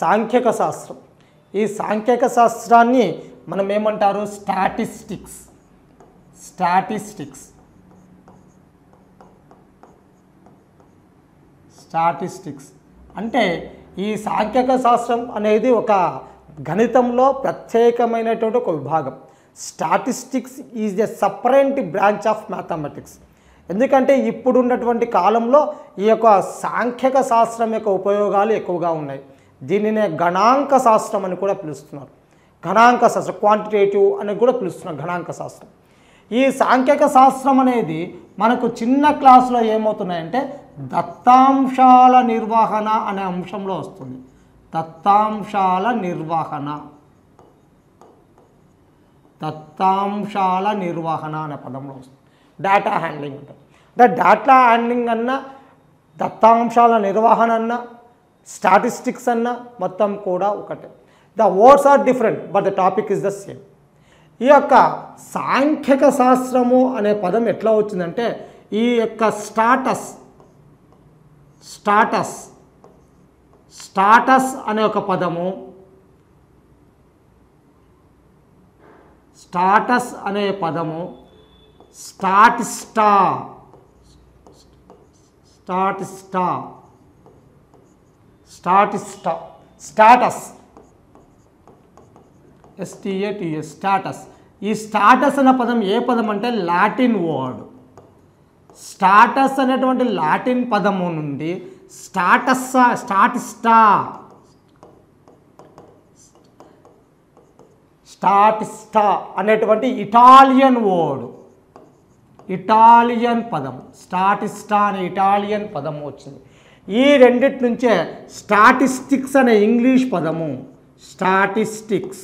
సాంఖ్యక శాస్త్రం ఈ సాంఖ్యక శాస్త్రాన్ని మనం ఏమంటారు స్టాటిస్టిక్స్ స్టాటిస్టిక్స్ స్టాటిస్టిక్స్ అంటే ఈ సాంఖ్యక శాస్త్రం అనేది ఒక గణితంలో ప్రత్యేకమైనటువంటి ఒక విభాగం statistics is a separate branch of mathematics ఎందుకంటే ఇప్పుడున్నటువంటి కాలంలో ఈ యొక్క సాంఖ్యక శాస్త్రం యొక్క ఉపయోగాలు ఎక్కువగా ఉన్నాయి దీనినే గణాంక శాస్త్రం అని కూడా పిలుస్తున్నారు గణాంక శాస్త్రం క్వాంటిటేటివ్ అని కూడా పిలుస్తున్నారు గణాంక శాస్త్రం ఈ సాంఖ్యక శాస్త్రం అనేది మనకు చిన్న క్లాసులో ఏమవుతున్నాయంటే దత్తాంశాల నిర్వహణ అనే అంశంలో వస్తుంది దత్తాంశాల నిర్వహణ దత్తాంశాల నిర్వహణ అనే పదంలో వస్తుంది డేటా హ్యాండ్లింగ్ అంటే అంటే డేటా హ్యాండ్లింగ్ అన్న దత్తాంశాల నిర్వహణ అన్న స్టాటిస్టిక్స్ అన్న మొత్తం కూడా ఒకటే the words are different but the topic is the same ఈ యొక్క సాంఖ్యక శాస్త్రము అనే పదం ఎట్లా వచ్చిందంటే ఈ యొక్క స్టాటస్ స్టాటస్ స్టాటస్ అనే ఒక పదము స్టాటస్ అనే పదము స్టాటిస్టా స్టాటిస్టా స్టాటిస్టా స్టాటస్ ఎస్టీఏటిఎస్ స్టాటస్ ఈ స్టాటస్ అనే పదం ఏ పదం అంటే లాటిన్ వర్డ్ స్టాటస్ అనేటువంటి లాటిన్ పదము నుండి స్టాటస్ స్టాటిస్టా స్టాటిస్టా అనేటువంటి ఇటాలియన్ వర్డ్ ఇటాలియన్ పదం స్టాటిస్టా అనే ఇటాలియన్ పదం వచ్చింది ఈ రెండిటి నుంచే స్టాటిస్టిక్స్ అనే ఇంగ్లీష్ పదము స్టాటిస్టిక్స్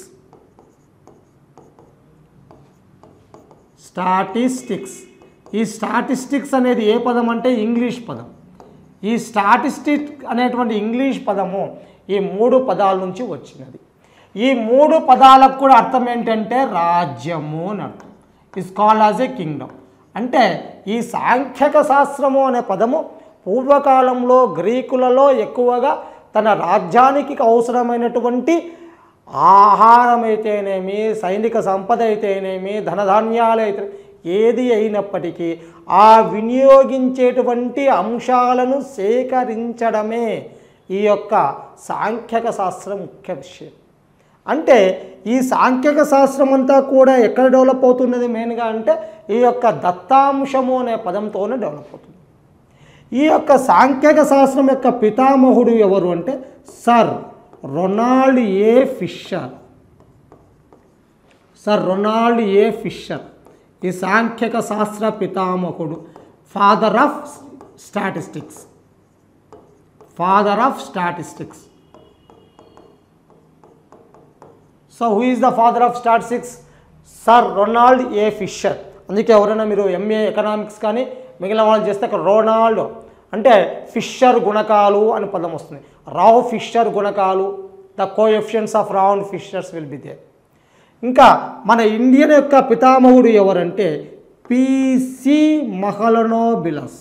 స్టాటిస్టిక్స్ ఈ స్టాటిస్టిక్స్ అనేది ఏ పదం అంటే ఇంగ్లీష్ పదం ఈ స్టాటిస్టిక్ అనేటువంటి ఇంగ్లీష్ పదము ఈ మూడు పదాల నుంచి వచ్చినది ఈ మూడు పదాలకు కూడా అర్థం ఏంటంటే రాజ్యము అని అర్థం is call as a kingdom అంటే ఈ సాంఖ్యక శాస్త్రము అనే పదము పూర్వకాలంలో గ్రీకులలో ఎక్కువగా తన రాజ్యానికి అవసరమైనటువంటి ఆహారం అయితేనేమి సైనిక సంపద అయితేనేమి ధనధాన్యాలు అయితే ఏది అయినప్పటికీ ఆ వినియోగించేటువంటి అంశాలను సేకరించడమే ఈ యొక్క సాంఖ్యక శాస్త్రం ముఖ్య విషయం అంటే ఈ సాంఖ్యక శాస్త్రం అంతా కూడా ఎక్కడ డెవలప్ అవుతున్నది మెయిన్గా అంటే ఈ యొక్క దత్తాంశము అనే పదంతోనే డెవలప్ అవుతుంది ఈ యొక్క సాంఖ్యక శాస్త్రం యొక్క పితామహుడు ఎవరు అంటే sir Ronald A Fisher sir Ronald A Fisher ఈ సాంఖ్యక శాస్త్ర పితామహుడు father of statistics father of statistics so who is the father of statistics sir Ronald A Fisher అందుకే ఎవరైనా మీరు ఎంఏ ఎకనామిక్స్ కానీ మిగిలిన వాళ్ళు చేస్తే అక్కడ రొనాల్డ్ అంటే ఫిషర్ గుణకాలు అని పదం వస్తుంది రావ్ ఫిషర్ గుణకాలు the coefficients of Rao Fisher's will be there ఇంకా మన ఇండియన్ యొక్క పితామహుడు ఎవరంటే P C Mahalanobis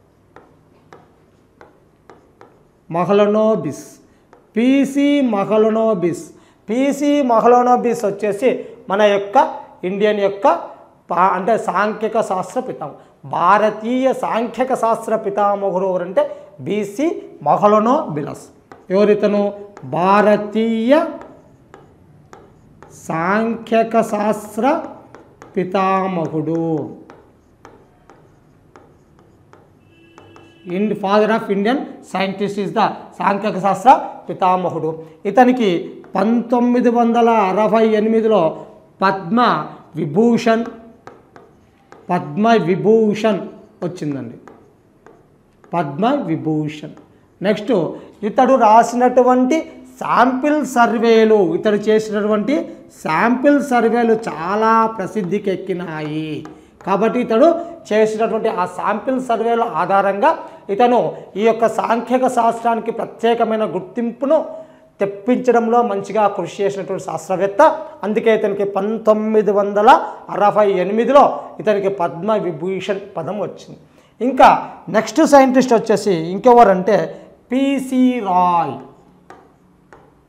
Mahalanobis P C Mahalanobis P C Mahalanobis వచ్చేసి మన యొక్క ఇండియన్ యొక్క పా అంటే సాంఖ్యక శాస్త్ర పితామహ భారతీయ సాంఖ్యక శాస్త్ర పితామహుడు ఎవరంటే బీసీ మహలనోబిలస్ ఎవరితను భారతీయ సాంఖ్యక శాస్త్ర పితామహుడు in father of Indian scientist is the సాంఖ్యక శాస్త్ర పితామహుడు ఇతనికి పంతొమ్మిది వందల అరవై ఎనిమిదిలో పద్మ విభూషణ్ పద్మ విభూషణ్ వచ్చిందండి పద్మ విభూషణ్ నెక్స్ట్ ఇతడు రాసినటువంటి శాంపిల్ సర్వేలు ఇతడు చేసినటువంటి శాంపిల్ సర్వేలు చాలా ప్రసిద్ధికి ఎక్కినాయి కాబట్టి ఇతడు చేసినటువంటి ఆ శాంపిల్ సర్వేల ఆధారంగా ఇతను ఈ యొక్క సాంఖ్యక శాస్త్రానికి ప్రత్యేకమైన గుర్తింపును తెప్పించడంలో మంచిగా కృషి చేసినటువంటి శాస్త్రవేత్త అందుకే ఇతనికి పంతొమ్మిది వందల అరవై ఎనిమిదిలో ఇతనికి పద్మ విభూషణ్ పదం వచ్చింది ఇంకా నెక్స్ట్ సైంటిస్ట్ వచ్చేసి ఇంకెవరంటే పిసి రాయ్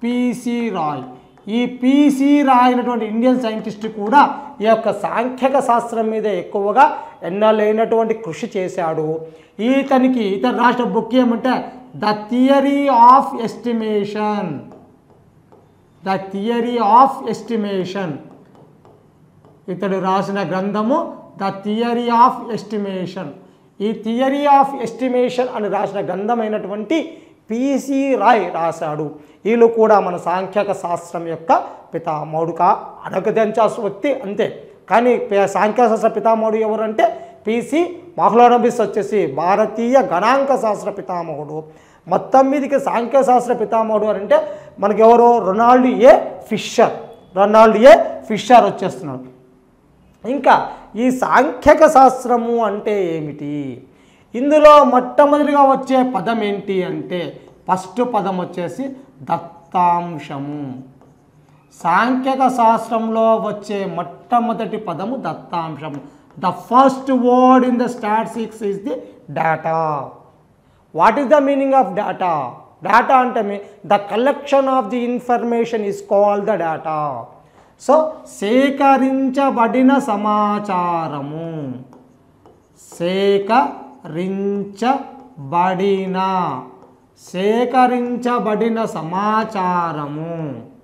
పిసి రాయ్ ఈ పిసి రాయ్ అయినటువంటి ఇండియన్ సైంటిస్ట్ కూడా ఈ యొక్క సాంఖ్యక శాస్త్రం మీద ఎక్కువగా ఎన్నలేనటువంటి కృషి చేశాడు ఈతనికి ఇతను రాసిన బుక్ ఏమంటే the theory of estimation the theory of estimation ఇతడు రాసిన గ్రంథము ద థియరీ ఆఫ్ ఎస్టిమేషన్ ఈ థియరీ ఆఫ్ ఎస్టిమేషన్ అని రాసిన గ్రంథమైనటువంటి పిసి రాయ్ రాశాడు వీళ్ళు కూడా మన సాంఖ్యక శాస్త్రం యొక్క పితామహుడు కా అడగదించాల్సిన వ్యక్తి అంతే కానీ పే- సాంఖ్య శాస్త్ర పితామహుడు ఎవరు అంటే పిసి మహ్లోనబిస్ వచ్చేసి భారతీయ గణాంక శాస్త్ర పితామహుడు మొత్తం మీదకి సాంఖ్య శాస్త్ర పితామహుడు అని అంటే మనకి ఎవరు Ronald A Fisher Ronald A Fisher వచ్చేస్తున్నాడు ఇంకా ఈ సాంఖ్యక శాస్త్రము అంటే ఏమిటి ఇందులో మొట్టమొదటిగా వచ్చే పదం ఏంటి అంటే ఫస్ట్ పదం వచ్చేసి దత్తాంశము సాంఖ్యక శాస్త్రంలో వచ్చే మొట్టమొదటి పదము దత్తాంశము the first word in the statistics is the data what is the meaning of data data అంటే మీ the collection of the information is call the data so సేకరించబడిన సమాచారము సేకరించబడిన సేకరించబడిన సమాచారము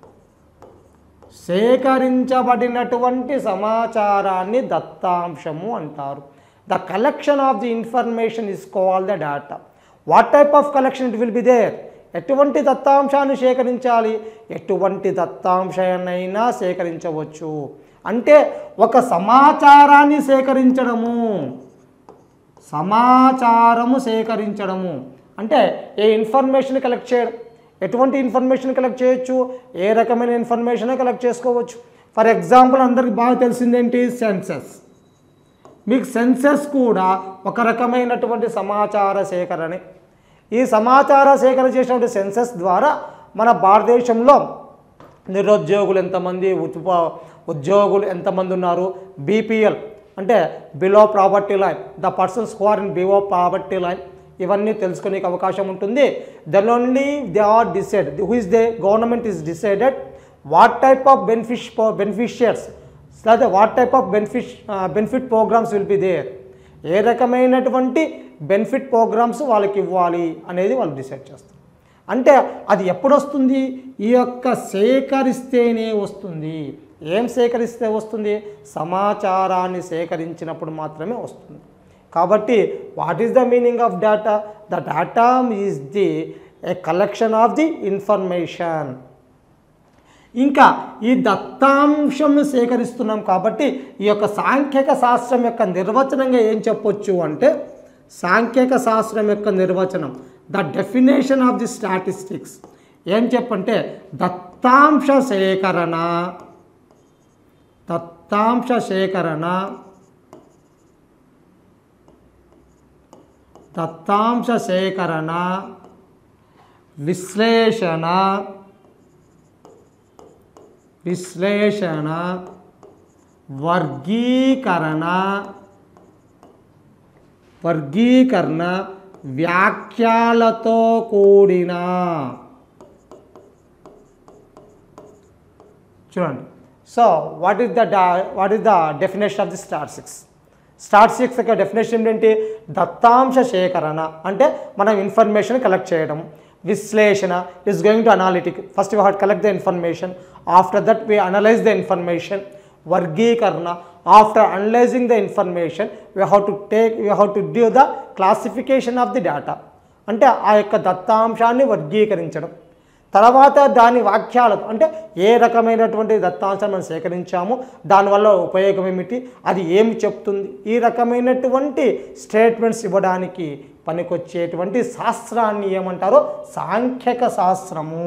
సేకరించబడినటువంటి సమాచారాన్ని దత్తాంశము అంటారు the collection of the information is call the data what type of collection it will be there ఎటువంటి దత్తాంశాన్ని సేకరించాలి ఎటువంటి దత్తాంశాన్నైనా సేకరించవచ్చు అంటే ఒక సమాచారాన్ని సేకరించడము సమాచారము సేకరించడము అంటే ఏ ఇన్ఫర్మేషన్ కలెక్ట్ చేయడం ఎటువంటి ఇన్ఫర్మేషన్ కలెక్ట్ చేయొచ్చు ఏ రకమైన ఇన్ఫర్మేషన్ కలెక్ట్ చేసుకోవచ్చు ఫర్ ఎగ్జాంపుల్ అందరికి బాగా తెలిసిందేంటి సెన్సస్ మీకు సెన్సస్ కూడా ఒక రకమైనటువంటి సమాచార సేకరణే ఈ సమాచార సేకరణ చేసినటువంటి సెన్సస్ ద్వారా మన భారతదేశంలో నిరుద్యోగులు ఎంతమంది ఉత్ప ఉద్యోగులు ఎంతమంది ఉన్నారు బీపీఎల్ అంటే below property line the persons who are in below property line ఇవన్నీ తెలుసుకునే అవకాశం ఉంటుంది then only they are decide who is the government is decided what type of బెనిఫిష్ బెనిఫిషియర్స్ లేదా what type of benefit benefit programmes will be there ఏ రకమైనటువంటి benefit programmes వాళ్ళకి ఇవ్వాలి అనేది వాళ్ళు డిసైడ్ చేస్తారు అంటే అది ఎప్పుడు వస్తుంది ఈ యొక్క సేకరిస్తేనే వస్తుంది ఏం సేకరిస్తే వస్తుంది సమాచారాన్ని సేకరించినప్పుడు మాత్రమే వస్తుంది కాబట్టి what is the meaning of data the data is the a collection of the information ఇంకా ఈ దత్తాంశంను సేకరిస్తున్నాం కాబట్టి ఈ యొక్క సాంఖ్యక శాస్త్రం యొక్క నిర్వచనంగా ఏం చెప్పొచ్చు అంటే సాంఖ్యక శాస్త్రం యొక్క నిర్వచనం the definition of the statistics ఏం చెప్పంటే దత్తాంశ సేకరణ దత్తాంశ సేకరణ దత్తాంశ సేకరణ విశ్లేషణ విశ్లేషణ వర్గీకరణ వర్గీకరణ వ్యాఖ్యాలతో కూడిన చూడండి so what is the what is the definition of the star six star six యొక్క డెఫినేషన్ ఏంటి దత్తాంశ సేకరణ అంటే మనం ఇన్ఫర్మేషన్ కలెక్ట్ చేయడం విశ్లేషణ is going to analytic first we have collect the information after that we analyze the information వర్గీకరణ after analyzing the information we have to take we have to do the classification of the data అంటే ఆ యొక్క దత్తాంశాన్ని వర్గీకరించడం తర్వాత దాని వాక్యాలతో అంటే ఏ రకమైనటువంటి దత్తాంశాన్ని మనం సేకరించాము దానివల్ల ఉపయోగం ఏమిటి అది ఏమి చెప్తుంది ఈ రకమైనటువంటి స్టేట్మెంట్స్ ఇవ్వడానికి పనికొచ్చేటువంటి శాస్త్రాన్ని ఏమంటారో సాంఖ్యక శాస్త్రము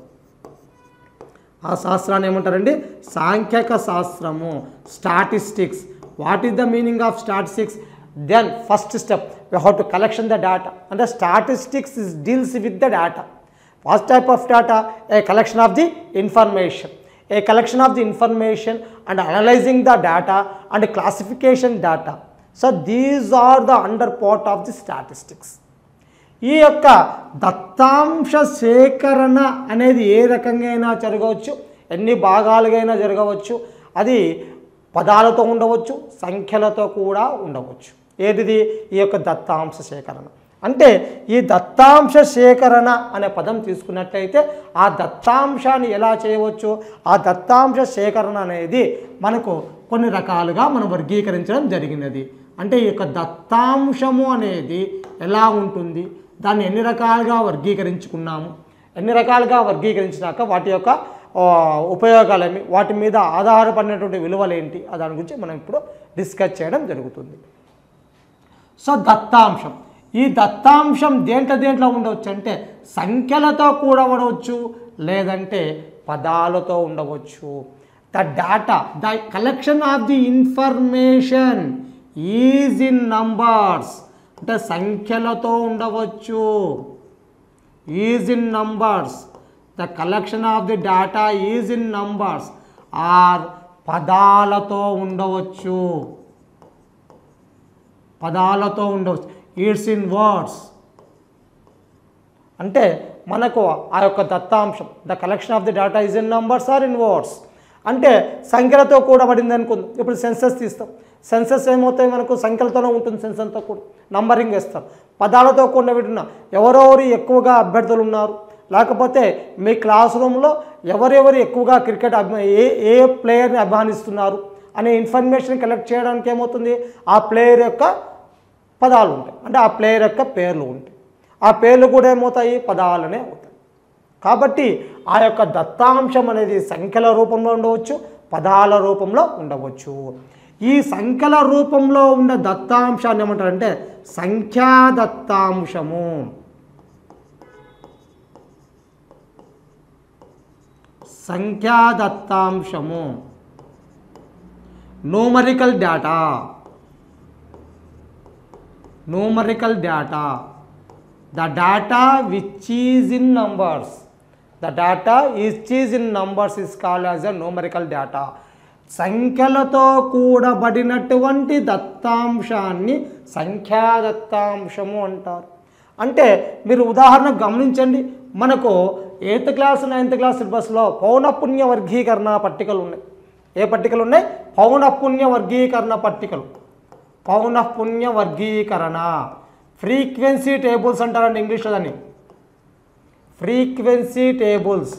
ఆ శాస్త్రాన్ని ఏమంటారండి సాంఖ్యక శాస్త్రము statistics what is the meaning of statistics then first step we how to collection the data అంటే statistics is deals with the data first type of data a collection of the information a collection of the information and analyzing the data and classification data so these are the under part of the statistics ఈ యొక్క దత్తాంశ సేకరణ అనేది ఏ రకంగా అయినా జరగవచ్చు ఎన్ని భాగాలుగైనా జరగవచ్చు అది పదాలతో ఉండవచ్చు సంఖ్యలతో కూడా ఉండవచ్చు ఏదిది ఈ యొక్క దత్తాంశ సేకరణ అంటే ఈ దత్తాంశ సేకరణ అనే పదం తీసుకున్నట్లయితే ఆ దత్తాంశాన్ని ఎలా చేయవచ్చు ఆ దత్తాంశ సేకరణ అనేది మనకు కొన్ని రకాలుగా మనం వర్గీకరించడం జరిగినది అంటే ఈ యొక్క దత్తాంశము అనేది ఎలా ఉంటుంది దాన్ని ఎన్ని రకాలుగా వర్గీకరించుకున్నాము ఎన్ని రకాలుగా వర్గీకరించినాక వాటి యొక్క ఆ, ఉపయోగాలేమి వాటి మీద ఆధారపడినటువంటి విలువలు ఏంటి ఆ దాని గురించి మనం ఇప్పుడు డిస్కస్ చేయడం జరుగుతుంది సో దత్తాంశం ఈ దత్తాంశం దేంట్లో దేంట్లో ఉండవచ్చు అంటే సంఖ్యలతో కూడా ఉండవచ్చు లేదంటే పదాలతో ఉండవచ్చు the data the collection of the information is in numbers అంటే సంఖ్యలతో ఉండవచ్చు is in numbers the collection of the data is in numbers or పదాలతో ఉండవచ్చు పదాలతో ఉండవచ్చు ఇట్స్ ఇన్ వర్డ్స్ అంటే మనకు ఆ యొక్క దత్తాంశం the collection of the data is in numbers or in words అంటే సంఖ్యలతో కూడబడింది అనుకుందాం ఇప్పుడు సెన్సస్ తీస్తాం సెన్సస్ ఏమవుతాయి మనకు సంఖ్యలతోనే ఉంటుంది సెన్సర్తో కూడా నంబరింగ్ వేస్తాం పదాలతో కూడిన వింటున్నా ఎవరెవరు ఎక్కువగా అభ్యర్థులు ఉన్నారు లేకపోతే మీ క్లాస్ రూమ్లో ఎవరెవరు ఎక్కువగా క్రికెట్ అభి ఏ ఏ ప్లేయర్ని అభిమానిస్తున్నారు అనే ఇన్ఫర్మేషన్ కలెక్ట్ చేయడానికి ఏమవుతుంది ఆ ప్లేయర్ యొక్క పదాలు ఉంటాయి అంటే ఆ ప్లేయర్ యొక్క పేర్లు ఉంటాయి ఆ పేర్లు కూడా ఏమవుతాయి పదాలనే అవుతాయి కాబట్టి ఆ యొక్క దత్తాంశం అనేది సంఖ్యల రూపంలో ఉండవచ్చు పదాల రూపంలో ఉండవచ్చు ఈ సంఖ్యల రూపంలో ఉన్న దత్తాంశాన్ని ఏమంటారంటే సంఖ్యా దత్తాంశము సంఖ్యా దత్తాంశము numerical data numerical data the data which is in numbers the data which is in numbers is called as a numerical data సంఖ్యలతో కూడబడినటువంటి దత్తాంశాన్ని సంఖ్యా దత్తాంశము అంటారు అంటే మీరు ఉదాహరణ గమనించండి మనకు ఎయిత్ క్లాస్ నైన్త్ క్లాస్ సిలబస్లో పౌనపుణ్య వర్గీకరణ పట్టికలు ఉన్నాయి ఏ పట్టికలు ఉన్నాయి పౌనపుణ్య వర్గీకరణ పట్టికలు పౌనఃపుణ్య వర్గీకరణ ఫ్రీక్వెన్సీ టేబుల్స్ అంటారండి ఇంగ్లీష్లో దాన్ని frequency tables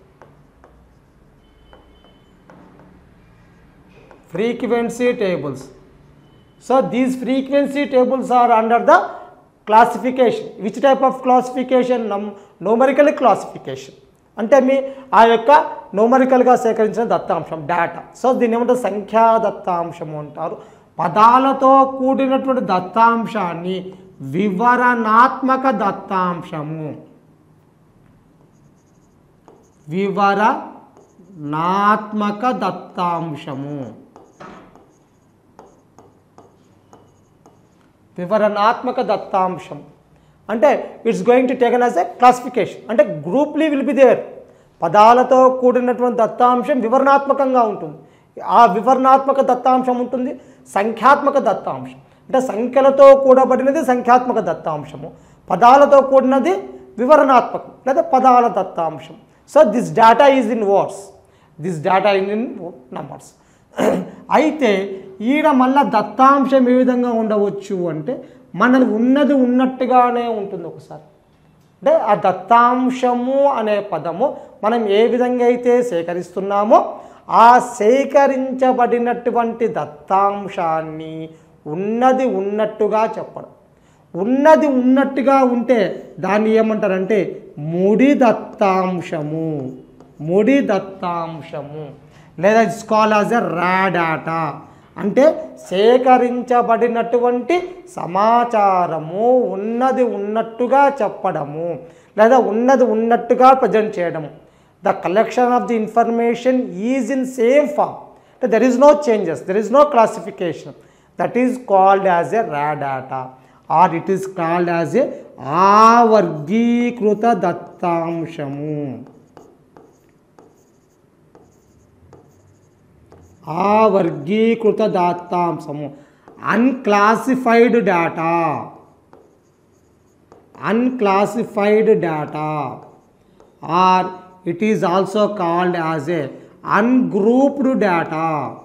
frequency tables so these frequency tables are under the classification which type of classification Num- numerical classification అంటే మీ ఆ యొక్క న్యూమరికల్గా సేకరించిన దత్తాంశం డేటా సో దీన్ని ఏమంటారు సంఖ్యా దత్తాంశము అంటారు పదాలతో కూడినటువంటి దత్తాంశాన్ని వివరణాత్మక దత్తాంశము వివరణాత్మక దత్తాంశము వివరణాత్మక దత్తాంశం అంటే it's going to taken as a classification అంటే గ్రూప్లీ విల్ బి దేర్ పదాలతో కూడినటువంటి దత్తాంశం వివరణాత్మకంగా ఉంటుంది ఆ వివరణాత్మక దత్తాంశం ఉంటుంది సంఖ్యాత్మక దత్తాంశం అంటే సంఖ్యలతో కూడబడినది సంఖ్యాత్మక దత్తాంశము పదాలతో కూడినది వివరణాత్మకం లేదా పదాల దత్తాంశం so this data is in words this data in in numbers అయితే ఈడ మళ్ళా దత్తాంశం ఏ విధంగా ఉండవచ్చు అంటే మనది ఉన్నది ఉన్నట్టుగానే ఉంటుంది ఒకసారి అంటే ఆ దత్తాంశము అనే పదము మనం ఏ విధంగా అయితే సేకరిస్తున్నామో ఆ సేకరించబడినటువంటి దత్తాంశాన్ని ఉన్నది ఉన్నట్టుగా చెప్పడం ఉన్నది ఉన్నట్టుగా ఉంటే దాన్ని ఏమంటారంటే ముడి దత్తాంశము ముడి దత్తాంశము లేదా it's call as a data అంటే సేకరించబడినటువంటి సమాచారము ఉన్నది ఉన్నట్టుగా చెప్పడము లేదా ఉన్నది ఉన్నట్టుగా ప్రజెంట్ చేయడము the collection of the information is in same form అంటే there is no changes there is no classification that is called as a raw data or it is called as a ఆవర్గీకృత దత్తాంశము ఆ వర్గీకృత దత్తాంశము unclassified data unclassified data or it is also called as a ungrouped data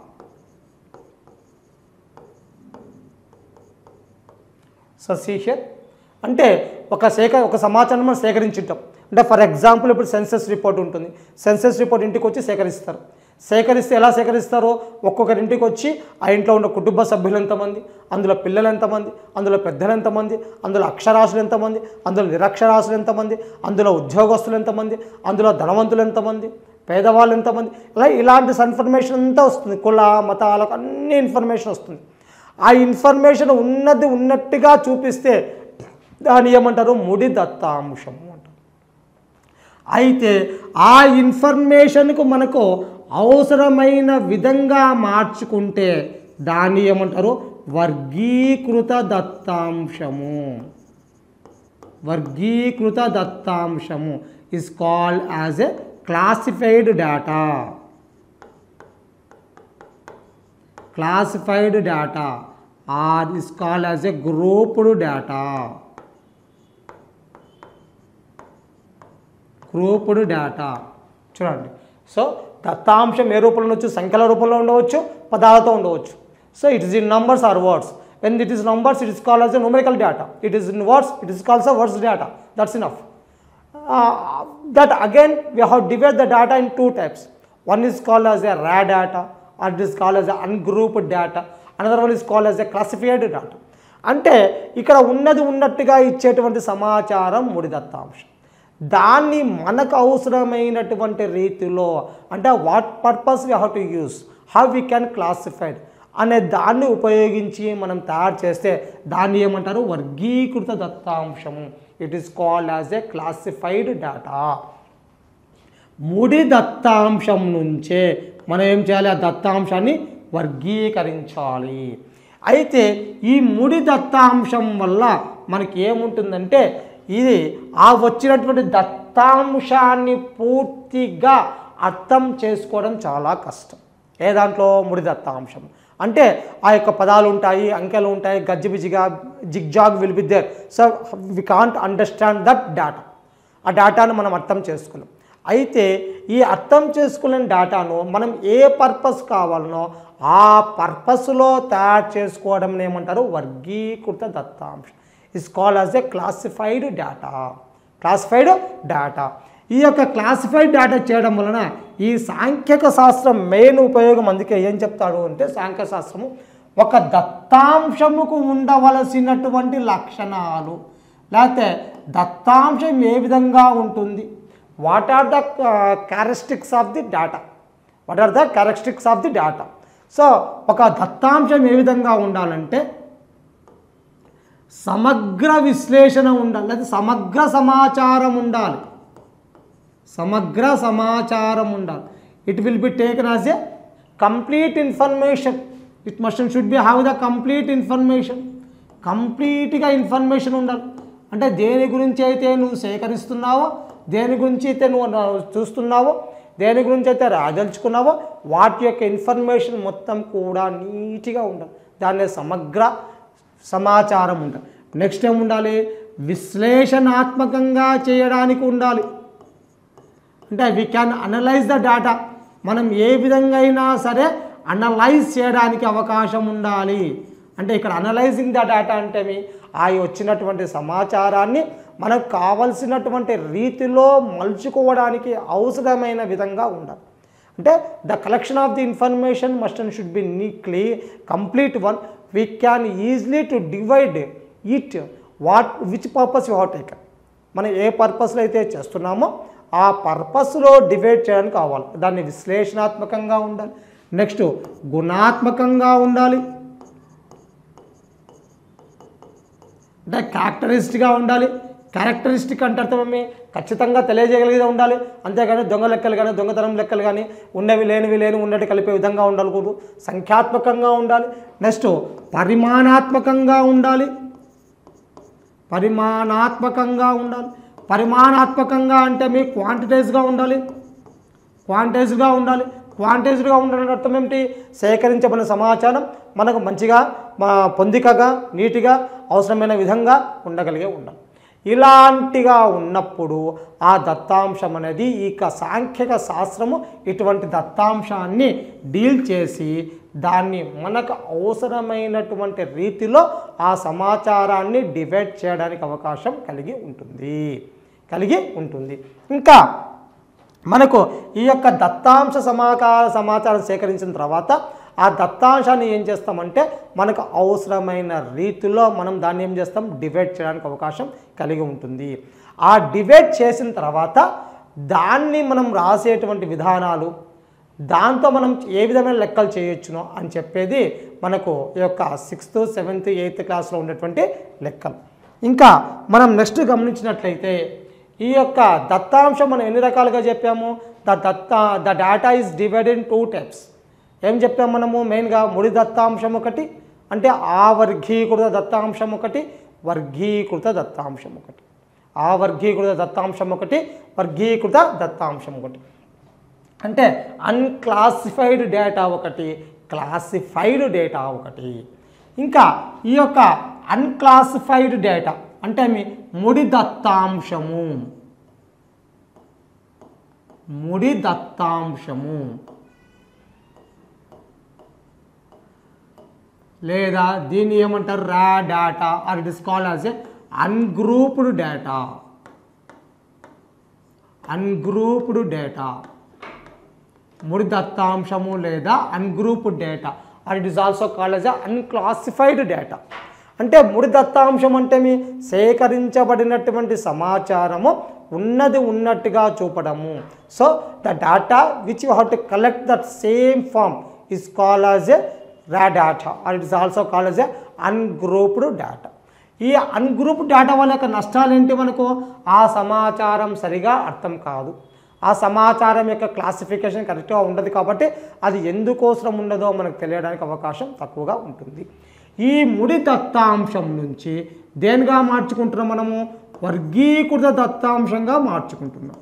so సీషర్ అంటే ఒక సేక ఒక సమాచారం మనం సేకరించుంటాం అంటే ఫర్ ఎగ్జాంపుల్ ఇప్పుడు సెన్సస్ రిపోర్ట్ ఉంటుంది సెన్సస్ రిపోర్ట్ ఇంటికి వచ్చి సేకరిస్తారు సేకరిస్తే ఎలా సేకరిస్తారో ఒక్కొక్కరి ఇంటికి వచ్చి ఆ ఇంట్లో ఉన్న కుటుంబ సభ్యులు ఎంతమంది అందులో పిల్లలు ఎంతమంది అందులో పెద్దలు ఎంతమంది అందులో అక్షరాస్యులు ఎంతమంది అందులో నిరక్షరాస్యులు ఎంతమంది అందులో ఉద్యోగస్తులు ఎంతమంది అందులో ధనవంతులు ఎంతమంది పేదవాళ్ళు ఎంతమంది ఇలా ఇలాంటి ఇన్ఫర్మేషన్ అంతా వస్తుంది కుల మతాలకు అన్ని ఇన్ఫర్మేషన్ వస్తుంది ఆ ఇన్ఫర్మేషన్ ఉన్నది ఉన్నట్టుగా చూపిస్తే దాని ఏమంటారు ముడి దత్తాంశము అంటారు అయితే ఆ ఇన్ఫర్మేషన్కు మనకు అవసరమైన విధంగా మార్చుకుంటే దాన్ని ఏమంటారు వర్గీకృత దత్తాంశము వర్గీకృత దత్తాంశము is called as a classified data classified data or is called as a grouped data grouped data చూడండి సో దత్తాంశం ఏ రూపంలో ఉండొచ్చు సంఖ్యల రూపంలో ఉండవచ్చు పదాలతో ఉండవచ్చు so it is in numbers or words when it is numbers it is call as a numerical data it is in words it is called as words data that's enough uh, that again we have divided the data in two types one is called as a raw data or it is called as a ungrouped data another one is called as a classified data అంటే ఇక్కడ ఉన్నది ఉన్నట్టుగా ఇచ్చేటువంటి సమాచారం ముడి దత్తాంశం దాన్ని మనకు అవసరమైనటువంటి రీతిలో అంటే what purpose we have to use how we can classified అనే దాన్ని ఉపయోగించి మనం తయారు చేస్తే దాన్ని ఏమంటారు వర్గీకృత దత్తాంశము it is called as a classified data ముడి దత్తాంశం నుంచే మనం ఏం చేయాలి ఆ దత్తాంశాన్ని వర్గీకరించాలి అయితే ఈ ముడి దత్తాంశం వల్ల మనకి ఏముంటుందంటే ఇది ఆ వచ్చినటువంటి దత్తాంశాన్ని పూర్తిగా అర్థం చేసుకోవడం చాలా కష్టం ఏ దాంట్లో ముడి దత్తాంశం అంటే ఆ యొక్క పదాలు ఉంటాయి అంకెలు ఉంటాయి గజ్జిబిజిగా zigzag will be there so we can't understand that data ఆ డేటాను మనం అర్థం చేసుకున్నాం అయితే ఈ అర్థం చేసుకున్న డేటాను మనం ఏ పర్పస్ కావాలనో ఆ పర్పస్లో తయారు చేసుకోవడం ఏమంటారు వర్గీకృత దత్తాంశం is call as a classified data classified data ఈ యొక్క క్లాసిఫైడ్ డేటా చేయడం వలన ఈ సాంఖ్యక శాస్త్రం మెయిన్ ఉపయోగం అందుకే ఏం చెప్తాడు అంటే సాంఖ్య శాస్త్రము ఒక దత్తాంశముకు ఉండవలసినటువంటి లక్షణాలు లేకపోతే దత్తాంశం ఏ విధంగా ఉంటుంది what are the characteristics of the data what are the characteristics of the data so ఒక దత్తాంశం ఏ విధంగా ఉండాలంటే సమగ్ర విశ్లేషణ ఉండాలి లేదా సమగ్ర సమాచారం ఉండాలి సమగ్ర సమాచారం ఉండాలి it will be taken as a complete information it must should be have the complete information కంప్లీట్గా ఇన్ఫర్మేషన్ ఉండాలి అంటే దేని గురించి అయితే నువ్వు సేకరిస్తున్నావో దేని గురించి అయితే నువ్వు నా- చూస్తున్నావో దేని గురించి అయితే రాదలుచుకున్నావో వాటి యొక్క ఇన్ఫర్మేషన్ మొత్తం కూడా నీట్గా ఉండాలి దాన్ని సమగ్ర సమాచారం ఉండాలి నెక్స్ట్ ఏం ఉండాలి విశ్లేషణాత్మకంగా చేయడానికి ఉండాలి అంటే we can analyze the data మనం ఏ విధంగా అయినా సరే అనలైజ్ చేయడానికి అవకాశం ఉండాలి అంటే ఇక్కడ అనలైజింగ్ ద డేటా అంటే మీ ఆ వచ్చినటువంటి సమాచారాన్ని మనకు కావలసినటువంటి రీతిలో మలుచుకోవడానికి అవసరమైన విధంగా ఉండాలి అంటే the collection of the information must and should be neatly complete one we can easily to divide it what which purpose you have taken మనం ఏ పర్పస్లో అయితే చేస్తున్నామో ఆ పర్పస్లో డివైడ్ చేయడానికి కావాలి దాన్ని విశ్లేషణాత్మకంగా ఉండాలి నెక్స్ట్ గుణాత్మకంగా ఉండాలి అంటే క్యారెక్టరిస్టిక్గా ఉండాలి క్యారెక్టరిస్టిక్ అంటే అర్థమేమి ఖచ్చితంగా తెలియజేయగలిగే ఉండాలి అంతేగాని దొంగ లెక్కలు కానీ దొంగతనం లెక్కలు కానీ ఉన్నవి లేనివి లేని ఉన్నట్టు కలిపే విధంగా ఉండకూడదు సంఖ్యాత్మకంగా ఉండాలి నెక్స్ట్ పరిమాణాత్మకంగా ఉండాలి పరిమాణాత్మకంగా ఉండాలి పరిమాణాత్మకంగా అంటే మీ క్వాంటిటైజ్గా ఉండాలి క్వాంటైజ్గా ఉండాలి క్వాంటైజ్డ్గా ఉండడం అర్థం ఏమిటి సేకరించబడిన సమాచారం మనకు మంచిగా మా పొందికగా నీటిగా అవసరమైన విధంగా ఉండగలిగే ఉండాలి ఇలాంటిగా ఉన్నప్పుడు ఆ దత్తాంశం అనేది ఈ యొక్క సాంఖ్యక శాస్త్రము ఇటువంటి దత్తాంశాన్ని డీల్ చేసి దాన్ని మనకు అవసరమైనటువంటి రీతిలో ఆ సమాచారాన్ని డివైడ్ చేయడానికి అవకాశం కలిగి ఉంటుంది కలిగి ఉంటుంది ఇంకా మనకు ఈ యొక్క దత్తాంశ సమాచార సమాచారం సేకరించిన తర్వాత ఆ దత్తాంశాన్ని ఏం చేస్తామంటే మనకు అవసరమైన రీతిలో మనం దాన్ని ఏం చేస్తాం డివైడ్ చేయడానికి అవకాశం కలిగి ఉంటుంది ఆ డివైడ్ చేసిన తర్వాత దాన్ని మనం రాసేటువంటి విధానాలు దాంతో మనం ఏ విధమైన లెక్కలు చేయొచ్చునో అని చెప్పేది మనకు ఈ యొక్క సిక్స్త్ సెవెంత్ ఎయిత్ క్లాస్లో ఉండేటువంటి లెక్కలు ఇంకా మనం నెక్స్ట్ గమనించినట్లయితే ఈ యొక్క దత్తాంశం మనం ఎన్ని రకాలుగా చెప్పాము ద దత్త the data is divided in two types ఏం చెప్పాం మనము మెయిన్గా ముడి దత్తాంశం ఒకటి అంటే ఆవర్గీకృత దత్తాంశం ఒకటి వర్గీకృత దత్తాంశం ఒకటి ఆవర్గీకృత దత్తాంశం ఒకటి వర్గీకృత దత్తాంశం ఒకటి అంటే అన్క్లాసిఫైడ్ డేటా ఒకటి క్లాసిఫైడ్ డేటా ఒకటి ఇంకా ఈ యొక్క అన్క్లాసిఫైడ్ డేటా అంటే మీ ముడి దత్తాంశము ముడి దత్తాంశము లేదా దీన్ని ఏమంటారు raw data or it is call as a ungrouped data ungrouped data ముడి దత్తాంశము లేదా ungrouped data or it is also called as unclassified data అంటే ముడి దత్తాంశం అంటే మీ సేకరించబడినటువంటి సమాచారము ఉన్నది ఉన్నట్టుగా చూపడము so the data which you have to collect that same form is call as a raw data or it is also call as a ungrouped data ఈ అన్గ్రూప్ డేటా వల్ల యొక్క నష్టాలు ఏంటి మనకు ఆ సమాచారం సరిగా అర్థం కాదు ఆ సమాచారం యొక్క క్లాసిఫికేషన్ కరెక్ట్గా ఉండదు కాబట్టి అది ఎందుకోసం ఉండదో మనకు తెలియడానికి అవకాశం తక్కువగా ఉంటుంది ఈ ముడి దత్తాంశం నుంచి దేనిగా మార్చుకుంటున్నాం మనము వర్గీకృత దత్తాంశంగా మార్చుకుంటున్నాం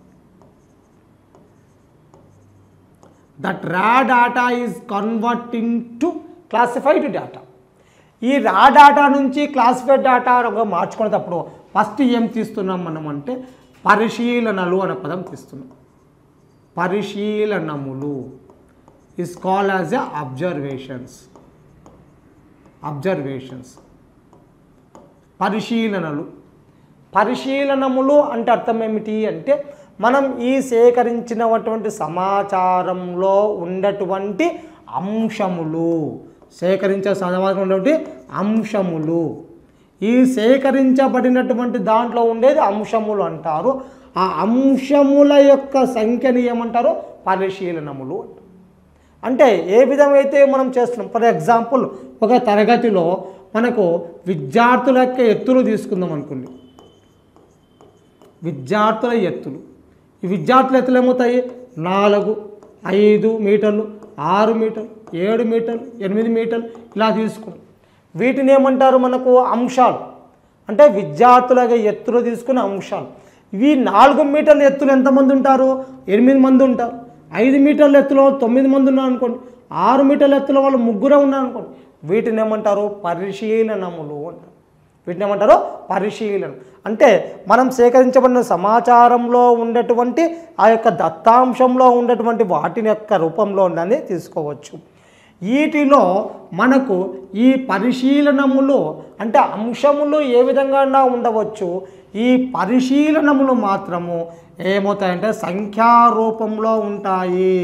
that raw data is converting to classified data ఈ రా డేటా నుంచి క్లాసిఫైడ్ డేటాగా మార్చుకునేటప్పుడు ఫస్ట్ ఏం తీస్తున్నాం మనం అంటే పరిశీలనలు అనే పదం తీస్తున్నాం పరిశీలనములు is call as a observations observations పరిశీలనలు పరిశీలనములు అంటే అర్థం ఏమిటి అంటే మనం ఈ సేకరించినటువంటి సమాచారంలో ఉన్నటువంటి అంశములు సేకరించే సమాచారం ఉన్నటువంటి అంశములు ఈ సేకరించబడినటువంటి దాంట్లో ఉండేది అంశములు అంటారు ఆ అంశముల యొక్క సంఖ్యని ఏమంటారు పరిశీలనములు అంటారు అంటే ఏ విధమైతే మనం చేస్తున్నాం ఫర్ ఎగ్జాంపుల్ ఒక తరగతిలో మనకు విద్యార్థుల యొక్క ఎత్తులు తీసుకుందాం అనుకోండి విద్యార్థుల ఎత్తులు ఈ విద్యార్థుల ఎత్తులు ఏమవుతాయి నాలుగు ఐదు మీటర్లు ఆరు మీటర్లు ఏడు మీటర్లు ఎనిమిది మీటర్లు ఇలా తీసుకున్నాం వీటిని ఏమంటారు మనకు అంశాలు అంటే విద్యార్థుల యొక్క ఎత్తులు తీసుకునే అంశాలు ఇవి నాలుగు మీటర్ల ఎత్తులు ఎంతమంది ఉంటారు ఎనిమిది మంది ఉంటారు ఐదు మీటర్ల ఎత్తులో తొమ్మిది మంది ఉన్నారు అనుకోండి ఆరు మీటర్ల ఎత్తులో వాళ్ళు ముగ్గురే ఉన్నారు అనుకోండి వీటిని ఏమంటారు పరిశీలనములు అంటారు వీటిని ఏమంటారు పరిశీలన అంటే మనం సేకరించబడిన సమాచారంలో ఉండేటువంటి ఆ యొక్క దత్తాంశంలో ఉండేటువంటి వాటిని యొక్క రూపంలో ఉందని తీసుకోవచ్చు వీటిలో మనకు ఈ పరిశీలనములు అంటే అంశములు ఏ విధంగా ఉండవచ్చు ఈ పరిశీలనములు మాత్రము ఏమవుతాయంటే సంఖ్యారూపంలో ఉంటాయి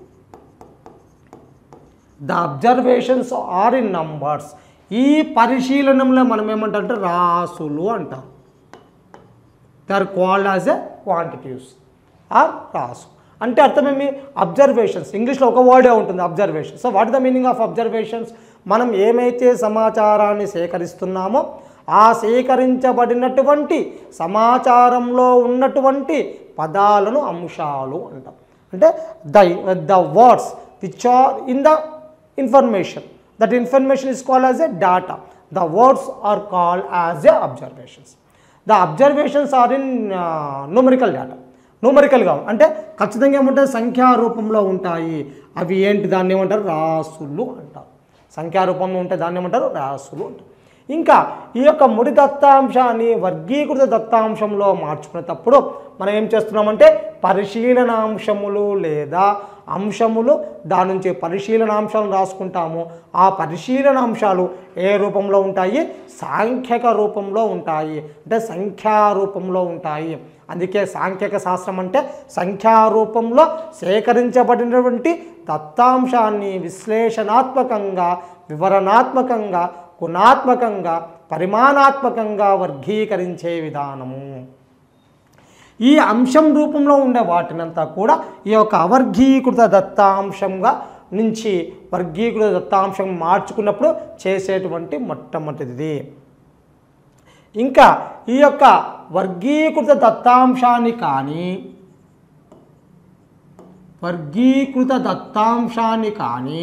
the observations are in numbers ఈ పరిశీలనంలో మనం ఏమంటారంటే రాసులు అంటాం they are called as a quantities or రాసు అంటే అర్థమేమి అబ్జర్వేషన్స్ ఇంగ్లీష్లో ఒక వర్డే ఉంటుంది observation so what the meaning of observations మనం ఏమైతే సమాచారాన్ని సేకరిస్తున్నామో ఆ సేకరించబడినటువంటి సమాచారంలో ఉన్నటువంటి పదాలను అంశాలు అంటాం అంటే the the words which are in the information that information is called as a data the words are called as a observations the observations are in numerical data న్యూమరికల్గా అంటే ఖచ్చితంగా ఏమంటారు సంఖ్యా రూపంలో ఉంటాయి అవి ఏంటి దాన్ని ఏమంటారు రాసులు అంటారు సంఖ్యా రూపంలో ఉంటే దాన్ని ఏమంటారు రాసులు అంటారు ఇంకా ఈ యొక్క ముడి దత్తాంశాన్ని వర్గీకృత దత్తాంశంలో మార్చుకునేటప్పుడు మనం ఏం చేస్తున్నామంటే పరిశీలనాంశములు లేదా అంశములు దాని నుంచి పరిశీలనాంశాలను రాసుకుంటాము ఆ పరిశీలనాంశాలు ఏ రూపంలో ఉంటాయి సాంఖ్యక రూపంలో ఉంటాయి అంటే సంఖ్యా రూపంలో ఉంటాయి అందుకే సాంఖ్యక శాస్త్రం అంటే సంఖ్యా రూపంలో సేకరించబడినటువంటి దత్తాంశాన్ని విశ్లేషణాత్మకంగా వివరణాత్మకంగా గుణాత్మకంగా పరిమాణాత్మకంగా వర్గీకరించే విధానము ఈ అంశం రూపంలో ఉండే వాటినంతా కూడా ఈ యొక్క అవర్గీకృత దత్తాంశంగా నుంచి వర్గీకృత దత్తాంశం మార్చుకున్నప్పుడు చేసేటువంటి మొట్టమొదటిది ఇంకా ఈ యొక్క వర్గీకృత దత్తాంశాన్ని కానీ వర్గీకృత దత్తాంశాన్ని కానీ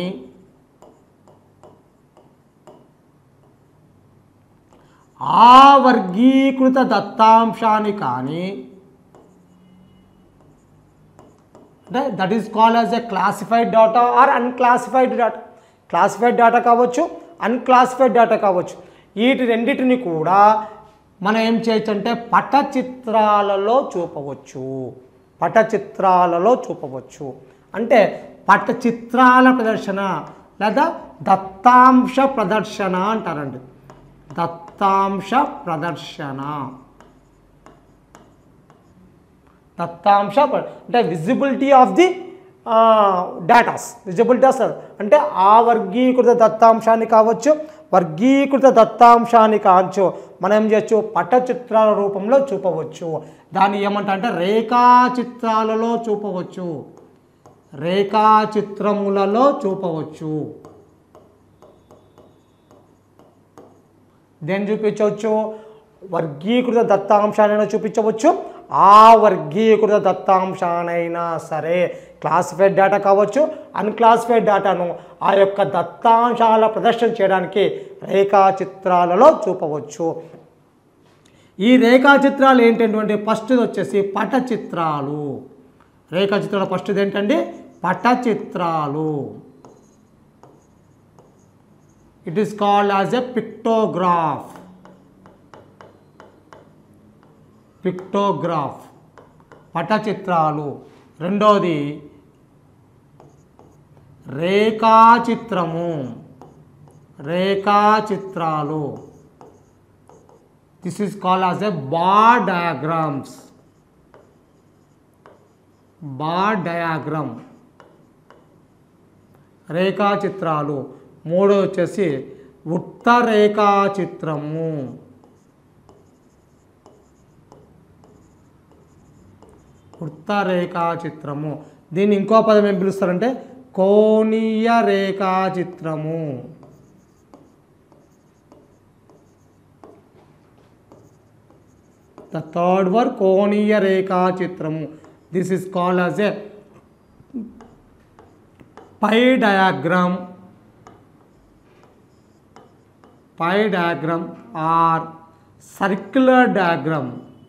ఆ వర్గీకృత దత్తాంశాన్ని కానీ అంటే that is called as a classified data or unclassified data classified data కావచ్చు అన్క్లాసిఫైడ్ డాటా కావచ్చు వీటి రెండింటిని కూడా మనం ఏం చేయొచ్చు అంటే పటచిత్రాలలో చూపవచ్చు పటచిత్రాలలో చూపవచ్చు అంటే పటచిత్రాల ప్రదర్శన లేదా దత్తాంశ ప్రదర్శన అంటారండి దత్తాంశ ప్రదర్శన దత్తాంశ ప్ర- అంటే visibility of the datas visibility of అంటే ఆ వర్గీకృత దత్తాంశాన్ని కావచ్చు వర్గీకృత దత్తాంశాన్ని కావచ్చు మనం ఏం చేయొచ్చు పటచిత్రాల రూపంలో చూపవచ్చు దాన్ని ఏమంటా అంటే రేఖాచిత్రాలలో చూపవచ్చు రేఖాచిత్రములలో చూపవచ్చు దేన్ని చూపించవచ్చు వర్గీకృత దత్తాంశాలైనా చూపించవచ్చు ఆ వర్గీకృత దత్తాంశానైనా సరే క్లాసిఫైడ్ డేటా కావచ్చు అన్క్లాసిఫైడ్ డేటాను ఆ యొక్క దత్తాంశాల ప్రదర్శన చేయడానికి రేఖాచిత్రాలలో చూపవచ్చు ఈ రేఖాచిత్రాలు ఏంటంటే ఫస్ట్ వచ్చేసి పటచిత్రాలు రేఖాచిత్రాల ఫస్ట్ ఏంటండి పటచిత్రాలు it is called as a pictograph pictograph పటచిత్రాలు రెండోది రేఖాచిత్రము రేఖాచిత్రాలు this is called as a bar diagrams bar diagram రేఖాచిత్రాలు మూడో వచ్చేసి ఉత్త రేఖాచిత్రము వృత్త రేఖాచిత్రము దీన్ని ఇంకో పదం ఏం పిలుస్తారంటే కోణీయ రేఖాచిత్రము ద థర్డ్ వర్ కోణీయ రేఖాచిత్రము this is called as a pie diagram pie diagram or circular diagram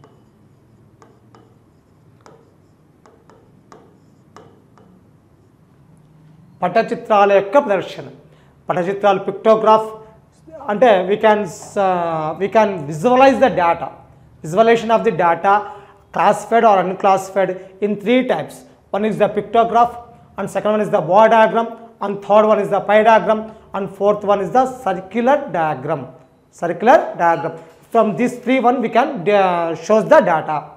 పటచిత్రాల యొక్క ప్రదర్శన పటచిత్రాలు పిక్టోగ్రాఫ్ అంటే we can we can visualize the data visualization of the data classified or unclassified in three types one is the pictograph and second one is the bar diagram and third one is the pie diagram and fourth one is the circular diagram circular diagram from this three one we can uh, shows the data